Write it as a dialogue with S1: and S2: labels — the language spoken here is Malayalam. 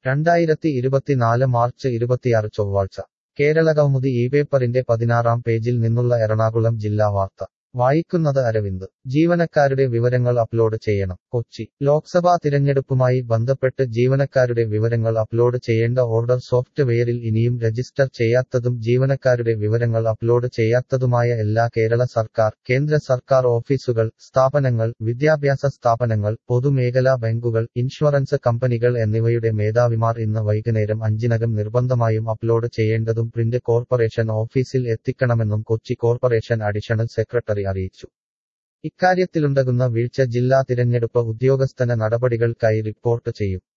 S1: രണ്ടായിരത്തി ഇരുപത്തിനാല് മാർച്ച് ഇരുപത്തിയാറ് ചൊവ്വാഴ്ച കേരള കൗമുദി ഈ പേപ്പറിന്റെ പതിനാറാം പേജിൽ നിന്നുള്ള എറണാകുളം ജില്ലാ വാർത്ത വായിക്കുന്നത് അരവിന്ദ് ജീവനക്കാരുടെ വിവരങ്ങൾ അപ്ലോഡ് ചെയ്യണം കൊച്ചി ലോക്സഭാ തിരഞ്ഞെടുപ്പുമായി ബന്ധപ്പെട്ട് ജീവനക്കാരുടെ വിവരങ്ങൾ അപ്ലോഡ് ചെയ്യേണ്ട ഓർഡർ സോഫ്റ്റ്വെയറിൽ ഇനിയും രജിസ്റ്റർ ചെയ്യാത്തതും ജീവനക്കാരുടെ വിവരങ്ങൾ അപ്ലോഡ് ചെയ്യാത്തതുമായ എല്ലാ കേരള സർക്കാർ കേന്ദ്ര സർക്കാർ ഓഫീസുകൾ സ്ഥാപനങ്ങൾ വിദ്യാഭ്യാസ സ്ഥാപനങ്ങൾ പൊതുമേഖലാ ബാങ്കുകൾ ഇൻഷുറൻസ് കമ്പനികൾ എന്നിവയുടെ മേധാവിമാർ ഇന്ന് വൈകുന്നേരം അഞ്ചിനകം നിർബന്ധമായും അപ്ലോഡ് ചെയ്യേണ്ടതും പ്രിന്റ് കോർപ്പറേഷൻ ഓഫീസിൽ എത്തിക്കണമെന്നും കൊച്ചി കോർപ്പറേഷൻ അഡീഷണൽ സെക്രട്ടറി അറിയിച്ചു ഇക്കാര്യത്തിലുണ്ടാകുന്ന വീഴ്ച ജില്ലാ തിരഞ്ഞെടുപ്പ് ഉദ്യോഗസ്ഥന നടപടികൾക്കായി റിപ്പോർട്ട് ചെയ്യും